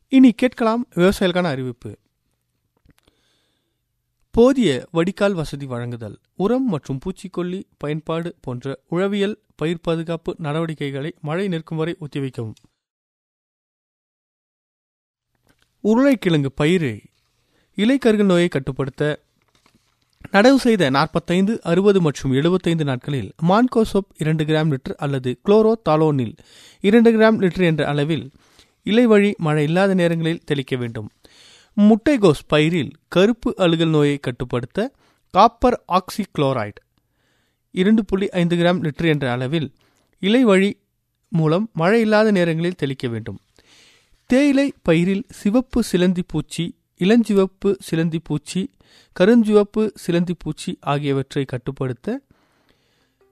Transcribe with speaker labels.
Speaker 1: இனி கேட்கலாம் விவசாயிகளுக்கான அறிவிப்பு போதிய வடிகால் வசதி வழங்குதல் உரம் மற்றும் பூச்சிக்கொல்லி பயன்பாடு போன்ற உழவியல் பயிர் பாதுகாப்பு நடவடிக்கைகளை மழை நிற்கும் வரை ஒத்திவைக்கவும் உருளைக்கிழங்கு பயிரை இலைக்கருகள் நோயை கட்டுப்படுத்த நடவு செய்த நாற்பத்தைந்து அறுபது மற்றும் எழுபத்தைந்து நாட்களில் மான்கோசோப் இரண்டு கிராம் லிட்டர் அல்லது குளோரோ தாலோனில் இரண்டு கிராம் லிட்டர் என்ற அளவில் இலை வழி மழை இல்லாத நேரங்களில் தெளிக்க வேண்டும் முட்டைகோஸ் பயிரில் கருப்பு அழுகல் நோயை கட்டுப்படுத்த காப்பர் ஆக்சி குளோரைடு இரண்டு புள்ளி ஐந்து கிராம் லிட்டர் என்ற அளவில் இலை வழி மூலம் மழை இல்லாத நேரங்களில் தெளிக்க வேண்டும் தேயிலை பயிரில் சிவப்பு சிலந்தி பூச்சி இளஞ்சிவப்பு சிலந்தி பூச்சி கருஞ்சிவப்பு சிலந்தி பூச்சி ஆகியவற்றை கட்டுப்படுத்த